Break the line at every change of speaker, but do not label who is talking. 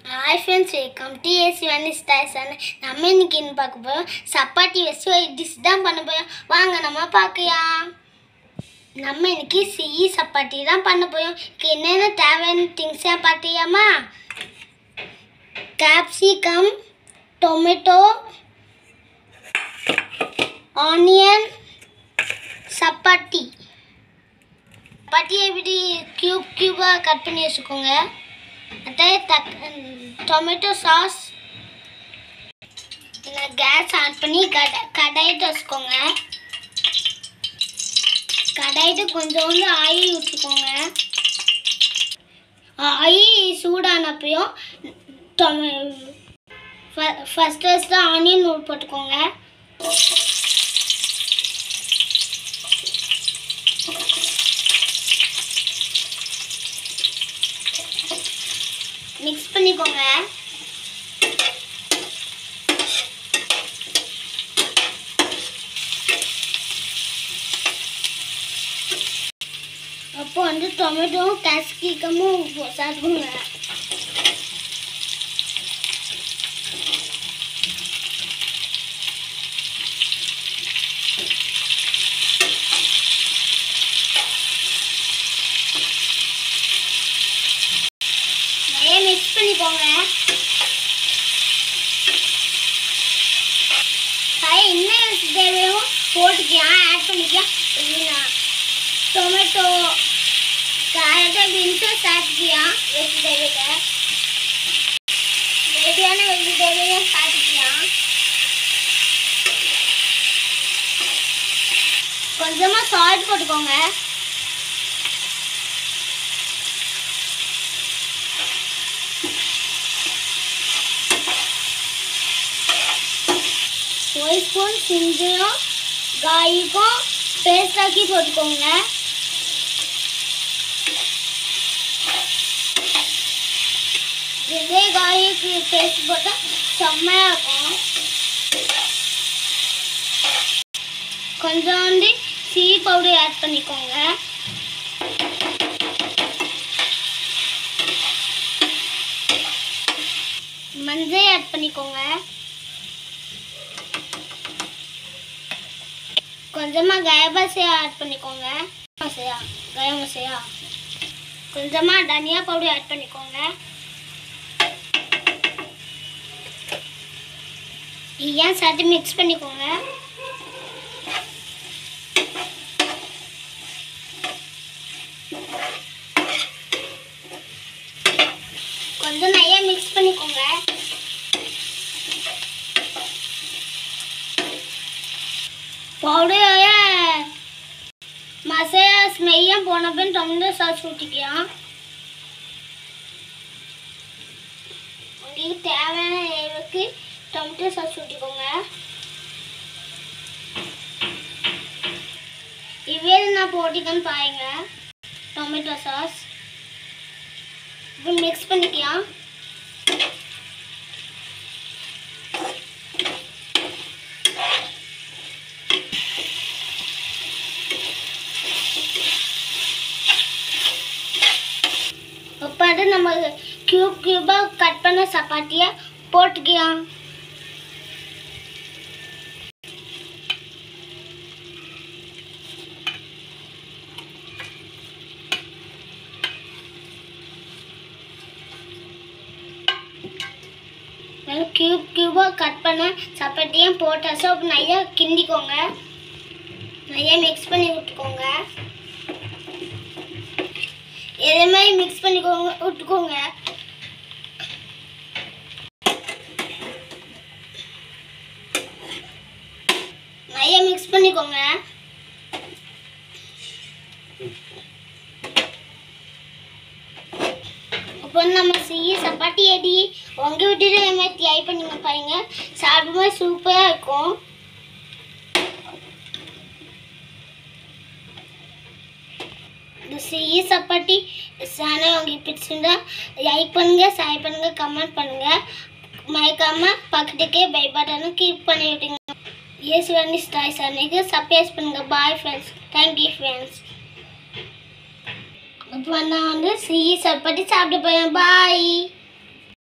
hi friends welcome DSC வந்து ஸ்டாய்ஸான நம்ம இன்னைக்கு என்ன பார்க்க போகிறோம் சப்பாத்தி வச்சு ஒரு டிஷ் தான் பண்ண போகிறோம் வாங்க நம்ம பார்க்கலாம் நம்ம இன்னைக்கு சிஇ சப்பாத்தி தான் பண்ண போகிறோம் இதுக்கு என்னென்ன தேவையான திங்ஸாக பார்த்தியாமா கேப்சிகம் டொமேட்டோ ஆனியன் சப்பாத்தி சப்பாத்தியை இப்படி க்யூப் க்யூபாக கட் பண்ணி வச்சுக்கோங்க அட்டை தக் டொமேட்டோ சாஸ் கேஸ் ஆன் பண்ணி கடை கடாயிட்டு வச்சுக்கோங்க கடாயிட்டு கொஞ்சோண்டு ஆயில் ஊற்றிக்கோங்க ஆயில் சூடானப்பையும் டொமே ஃபஸ்ட் ஃபஸ்ட்டு ஆனியன் நூல் போட்டுக்கோங்க மிக்ஸ் பண்ணிக்கோங்க அப்போ வந்து டொமேட்டோவும் கேஸ்கிக்கமும் சாப்பிடுங்க நிறைய மிக்ஸ் பண்ணிக்கோங்க ஹாய் என்ன தேவையோ போட்டுக்கலாம் ஆட் பண்ணிக்கலாம் இல்லைனா டொமேட்டோ கேரட்டை பீன்ஸை சாப்பிட்டுக்கலாம் வெஜிடபிளை ரெடியான வெஜிடபிளை சாப்பிட்டுக்கலாம் கொஞ்சமாக சால்ட் போட்டுக்கோங்க ஒரு ஸ்பூன் சிஞ்சரும் காய்க்கும் பேஸ்ட் ஆக்கி போட்டுக்கோங்க இதே காய்க்கு பேஸ்ட் போட்டால் செம்மையாக இருக்கும் கொஞ்சோண்டு சீ பவுடர் ஆட் பண்ணிக்கோங்க மஞ்சள் ஆட் பண்ணிக்கோங்க கொஞ்சமாக கயம் மசாலா ஆட் பண்ணிக்கோங்க மசாலா கயம் மசாலா கொஞ்சமாக தனியா பவுடர் ஆட் பண்ணிக்கோங்க ஏன் சேர்த்து மிக்ஸ் பண்ணிக்கோங்க கொஞ்சம் நிறைய மிக்ஸ் பண்ணிக்கோங்க பவுடரோட மசாலா ஸ்மெல்லாம் போன பின் டொமேட்டோ சாஸ் ஊற்றிக்கலாம் உங்களுக்கு தேவையான அளவுக்கு டொமேட்டோ சாஸ் ஊற்றிக்கோங்க இவே நான் போட்டிக்கன்னு பாருங்க டொமேட்டோ சாஸ் இப்போ மிக்ஸ் பண்ணிக்கலாம் இப்போ வந்து நம்ம க்யூப் க்யூபாக கட் பண்ண சப்பாத்தியை போட்டுக்கலாம் க்யூப் க்யூபாக கட் பண்ண சப்பாத்தியும் போட்டாச்சு அப்போ நிறையா கிண்டிக்கோங்க நிறையா மிக்ஸ் பண்ணி விட்டுக்கோங்க இதே மாதிரி மிக்ஸ் பண்ணிக்கோங்க விட்டுக்கோங்க நிறைய மிக்ஸ் பண்ணிக்கோங்க இப்போ நம்ம செய்ய சப்பாத்தி அடி உங்க வீட்டில் இதே மாதிரி ட்ரை பண்ணி பாருங்க சாப்பிடும்போது சூப்பராக இருக்கும் இந்த செய்ய சப்பாத்தி சேனல் உங்களுக்கு பிடிச்சிருந்தா லைக் பண்ணுங்க ஷேர் பண்ணுங்க கமெண்ட் பண்ணுங்க மறக்காம பக்கத்துக்கே பை பட்டனை கிளிக் பண்ணி விடுங்க ஏசு வந்து ஸ்டாய் சேனலுக்கு சப்ஸ்கிரைப் பண்ணுங்க பாய் ஃப்ரெண்ட்ஸ் தேங்க்யூ ஃப்ரெண்ட்ஸ் இப்போ நான் வந்து செய்ய சப்பாத்தி சாப்பிட்டு போறேன் பாய்